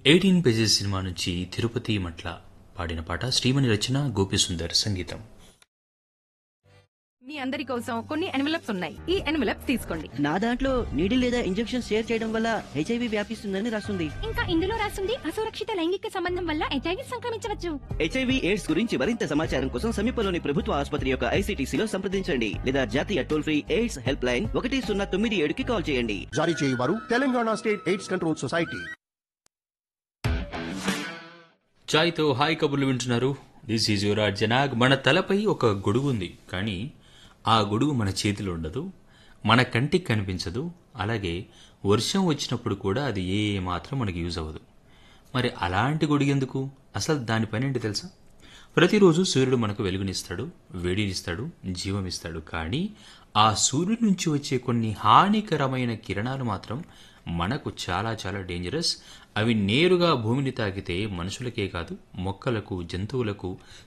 eighteen pages cinema నుంచి తిరుపతి మట్ల పాడిన పాట శ్రీమణి రచన గోపిసుందర్ సంగీతం మీ అందరి కోసం కొన్ని ఎన్వలప్స్ ఉన్నాయి ఈ ఎన్వలప్స్ తీసుకోండి నా దాంట్లో నీడి లేదా ఇంజెక్షన్ షేర్ చేయడం వల్ల హెచ్ఐవి వ్యాపిస్తుందని రాస్తుంది ఇంకా ఇందులో రాస్తుంది అసురక్షిత లైంగిక సంబంధం వల్ల హెచ్ఐవి సంక్రమించవచ్చు హెచ్ఐవి ఎయిడ్స్ గురించి మరింత సమాచారం కోసం సమీపంలోని ప్రభుత్వ ఆసుపత్రి యొక్క ఐసీటీసీలో సంప్రదించండి లేదా జాతీయ toll free AIDS help line ఒకటి సున్నా తొమ్మిది ఏడుకి కాల్ చేయండి జారీ చేయవారు Telangana state AIDS control society చాయ్తో హాయ్ కబుర్లు వింటున్నారు దిస్ ఈజ్ యువర్ జనాగ్ మన తలపై ఒక గొడుగు ఉంది కానీ ఆ గొడుగు మన చేతిలో ఉండదు మన కంటికి కనిపించదు అలాగే వర్షం వచ్చినప్పుడు కూడా అది ఏ మాత్రం మనకి యూజ్ అవ్వదు మరి అలాంటి గొడుగు ఎందుకు అసలు దాని పని ఏంటి తెలుసా ప్రతిరోజు సూర్యుడు మనకు వెలుగునిస్తాడు వేడినిస్తాడు జీవమిస్తాడు కానీ ఆ సూర్యుడి నుంచి వచ్చే కొన్ని హానికరమైన కిరణాలు మాత్రం మనకు చాలా చాలా డేంజరస్ అవి నేరుగా భూమిని తాకితే మనుషులకే కాదు మొక్కలకు జంతువులకు